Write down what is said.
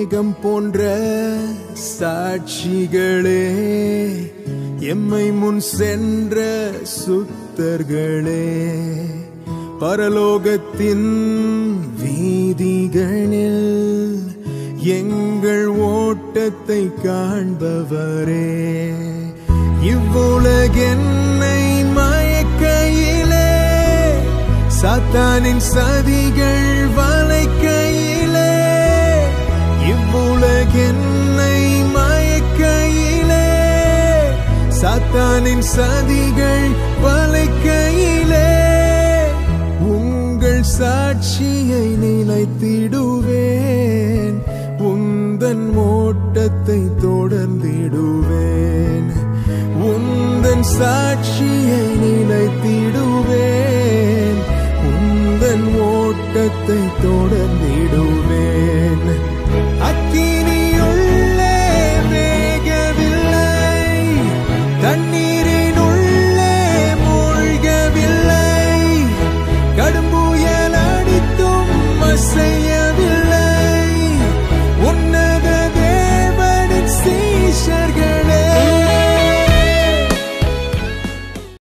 மேகம் போன்ற சாட்சிகளே எம்மை முன் சென்ற சுத்தர்களே பரலோகத்தின் வீதிகளில் எங்கள் ஓட்டத்தை காண்பவரே இவ்வுலகென்னை மயக்கையிலே சாத்தானின் சதிகள் வளைக்கையிலே இவ்வுலகென்னை மயக்கையிலே சாத்தானின் சதிகள் வளைக்கையிலே உங்கள் சாட்சியை நிலைத்திடுவேன் உந்தன் ஓட்டத்தை தொடர்ந்திடுவேன் உந்தன் சாட்சியை நிலைத்திடுவேன் உந்தன் ஓட்டத்தை தொடர்ந்திடுவேன் அக்